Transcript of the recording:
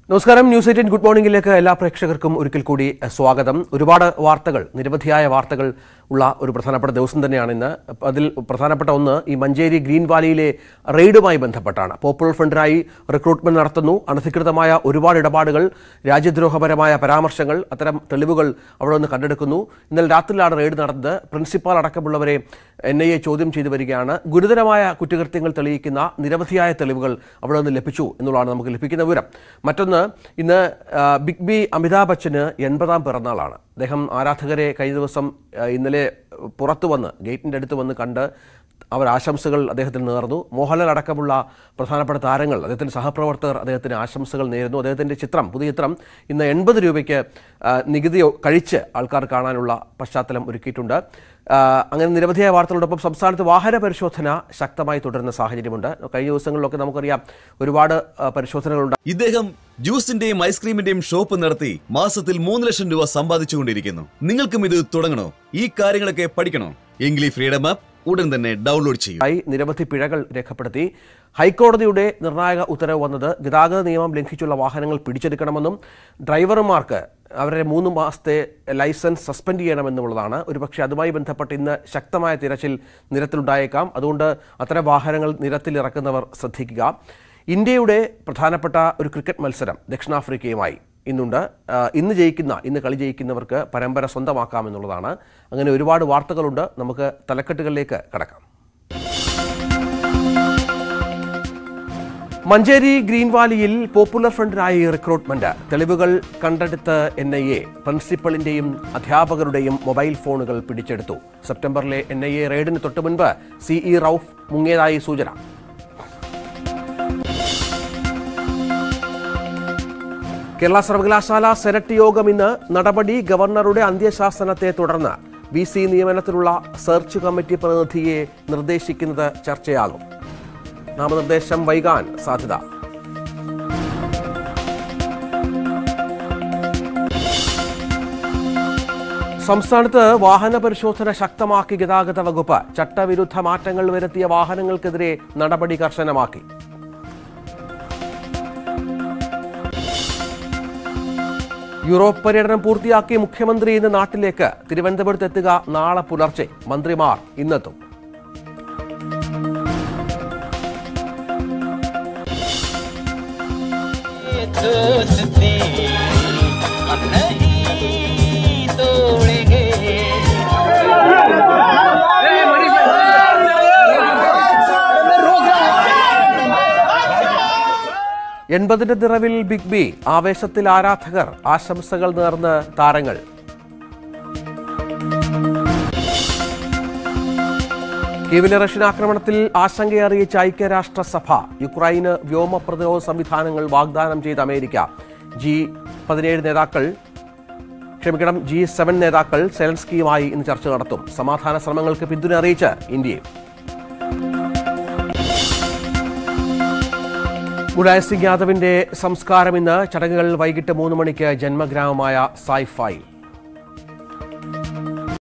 നമസ്കാരം news eighteen good മോർണിംഗിലേക്ക് എല്ലാ പ്രേക്ഷകർക്കും ഒരിക്കൽ കൂടി എഹ്, സ്വാഗതം ഒരുപാട് വാർത്തകൾ നിരവധിയായ വാർത്തകൾ ഉള്ള ഒരു പ്രധാനപ്പെട്ട ദിവസം തന്നെയാണ് ഇന്ന് അതിൽ പ്രധാനപ്പെട്ട ഒന്ന് ഈ മഞ്ചേരി ഗ്രീൻ വാലിയിലെ റെയ്ഡുമായി ബന്ധപ്പെട്ടാണ് പോപ്പുലർ ഫ്രണ്ടിനായി റിക്രൂട്ട്മെന്റ് നടത്തുന്നു അനധികൃതമായ ഒരുപാട് ഇടപാടുകൾ രാജ്യദ്രോഹപരമായ പരാമർശങ്ങൾ അത്തരം തെളിവുകൾ അവിടെ നിന്ന് കണ്ടെടുക്കുന്നു ഇന്നലെ രാത്രിയിലാണ് റെയ്ഡ് നടന്നത് പ്രിൻസിപ്പാൾ അടക്കമുള്ളവരെ എൻ ഐ എ ചോദ്യം ചെയ്തു വരികയാണ് ഗുരുതരമായ കുറ്റകൃത്യങ്ങൾ തെളിയിക്കുന്ന നിരവധിയായ തെളിവുകൾ അവിടെ നിന്ന് ലഭിച്ചു എന്നുള്ളതാണ് നമുക്ക് ലഭിക്കുന്ന വിവരം മറ്റൊന്ന് ഇന്ന് ആ, ബിഗ് ബി അമിതാഭ് ബച്ചന് എൺപതാം പിറന്നാളാണ് അദ്ദേഹം ആരാധകരെ കഴിഞ്ഞ ദിവസം ആ, ഇന്നലെ പുറത്തു വന്ന് ഗേറ്റിൻ്റെ അടുത്ത് വന്ന് കണ്ട് അവർ ആശംസകൾ അദ്ദേഹത്തിന് നേർന്നു മോഹൻലാൽ അടക്കമുള്ള പ്രധാനപ്പെട്ട താരങ്ങൾ അദ്ദേഹത്തിൻ്റെ സഹപ്രവർത്തകർ അദ്ദേഹത്തിന് ആശംസകൾ നേരുന്നു അദ്ദേഹത്തിൻ്റെ ചിത്രം പുതിയ ചിത്രം ഇന്ന് എൺപത് രൂപയ്ക്ക് ആ, നികുതി കഴിച്ച് ആൾക്കാർ കാണാനുള്ള പശ്ചാത്തലം ഒരുക്കിയിട്ടുണ്ട് ആ, അങ്ങനെ നിരവധിയായ വാർത്തകളോടൊപ്പം സംസ്ഥാനത്ത് വാഹന പരിശോധന ശക്തമായി തുടരുന്ന സാഹചര്യമുണ്ട് കഴിഞ്ഞ ദിവസങ്ങളിലൊക്കെ നമുക്കറിയാം ഒരുപാട് ആ, പരിശോധനകളുണ്ട് ഇദ്ദേഹം ജ്യൂസിന്റെയും ഐസ്ക്രീമിന്റെയും ഷോപ്പ് നടത്തി മാസത്തിൽ മൂന്ന് ലക്ഷം രൂപ സമ്പാദിച്ചുകൊണ്ടിരിക്കുന്നു നിങ്ങൾക്കും ഇത് തുടങ്ങണോ ഈ കാര്യങ്ങളൊക്കെ പഠിക്കണോ എങ്കിൽ ഈ ഫ്രീഡം ആപ്പ് ഉടൻ തന്നെ ഡൗൺലോഡ് ചെയ്യൂ ആയി നിരവധി പിഴകൾ രേഖപ്പെടുത്തി ഹൈക്കോടതിയുടെ നിർണായക ഉത്തരവ് വന്നത് ഗതാഗത നിയമം ലംഘിച്ചുള്ള വാഹനങ്ങൾ പിടിച്ചെടുക്കണമെന്നും ഡ്രൈവർമാർക്ക് അവരുടെ മൂന്ന് മാസത്തെ ലൈസൻസ് സസ്പെൻഡ് ചെയ്യണമെന്നുള്ളതാണ് ഒരുപക്ഷെ അതുമായി ബന്ധപ്പെട്ട് ഇന്ന് ശക്തമായ തിരച്ചിൽ നിരത്തിലുണ്ടായേക്കാം അതുകൊണ്ട് അത്തരം വാഹനങ്ങൾ നിരത്തിൽ ഇറക്കുന്നവർ ശ്രദ്ധിക്കുക ഇന്ത്യയുടെ പ്രധാനപ്പെട്ട ഒരു ക്രിക്കറ്റ് മത്സരം ദക്ഷിണാഫ്രിക്കയുമായി ഇന്നുണ്ട് ആ, ഇന്ന് ജയിക്കുന്ന ഇന്ന് കളി ജയിക്കുന്നവർക്ക് പരമ്പര സ്വന്തമാക്കാമെന്നുള്ളതാണ് അങ്ങനെ ഒരുപാട് വാർത്തകളുണ്ട് നമുക്ക് തലക്കെട്ടുകളിലേക്ക് കടക്കാം മഞ്ചേരി ഗ്രീൻ വാലിയിൽ പോപ്പുലർ ഫ്രണ്ടിനായി റിക്രൂട്ട്മെന്റ് തെളിവുകൾ കണ്ടെടുത്ത് എൻ ഐ എ പ്രിൻസിപ്പലിന്റെയും അധ്യാപകരുടെയും മൊബൈൽ ഫോണുകൾ പിടിച്ചെടുത്തു സെപ്റ്റംബറിലെ എൻ ഐ എ റെയ്ഡിന് തൊട്ടുമുൻപ് സിഇ റൌഫ് മുങ്ങിയതായി സൂചന കേരള സർവകലാശാല സെനറ്റ് യോഗം ഇന്ന് നടപടി ഗവർണറുടെ അന്ത്യശാസനത്തെ തുടർന്ന് വി സി നിയമനത്തിലുള്ള സെർച്ച് കമ്മിറ്റി പ്രതിനിധിയെ നിർദ്ദേശിക്കുന്നത് ചർച്ചയാകും നാമനിർദ്ദേശം വൈകാൻ സാധ്യത സംസ്ഥാനത്ത് വാഹന പരിശോധന ശക്തമാക്കി ഗതാഗത വകുപ്പ് ചട്ടവിരുദ്ധ മാറ്റങ്ങൾ വരുത്തിയ വാഹനങ്ങൾക്കെതിരെ നടപടി കർശനമാക്കി യൂറോപ്പ് പര്യടനം പൂർത്തിയാക്കി മുഖ്യമന്ത്രി ഇന്ന് നാട്ടിലേക്ക് തിരുവനന്തപുരത്ത് എത്തുക നാളെ പുലർച്ചെ മന്ത്രിമാർ ഇന്നെത്തും दोस्ती हम नहीं तोड़ेंगे എൺപതിന്റെ നിറവിൽ ബിഗ് ബി ആവേശത്തിൽ ആരാധകർ ആശംസകൾ നേർന്ന് താരങ്ങൾ കീവിലെ റഷ്യൻ ആക്രമണത്തിൽ ആശങ്കയറിയിച്ച ഐക്യരാഷ്ട്രസഭ യുക്രൈന് വ്യോമ പ്രതിരോധ സംവിധാനങ്ങൾ വാഗ്ദാനം ചെയ്ത അമേരിക്ക ജി പതിനേഴ് നേതാക്കൾ ക്ഷമിക്കണം ജി സെവൻ നേതാക്കൾ സെലൻസ്കിയുമായി ഇന്ന് ചർച്ച നടത്തും സമാധാന ശ്രമങ്ങൾക്ക് പിന്തുണ അറിയിച്ച് ഇന്ത്യയും മുലായ സിംഗ് യാദവിന്റെ സംസ്കാരം ഇന്ന് ചടങ്ങുകൾ വൈകിട്ട് മൂന്ന് മണിക്ക് ജന്മഗ്രാമമായ സായ്ഫായിൽ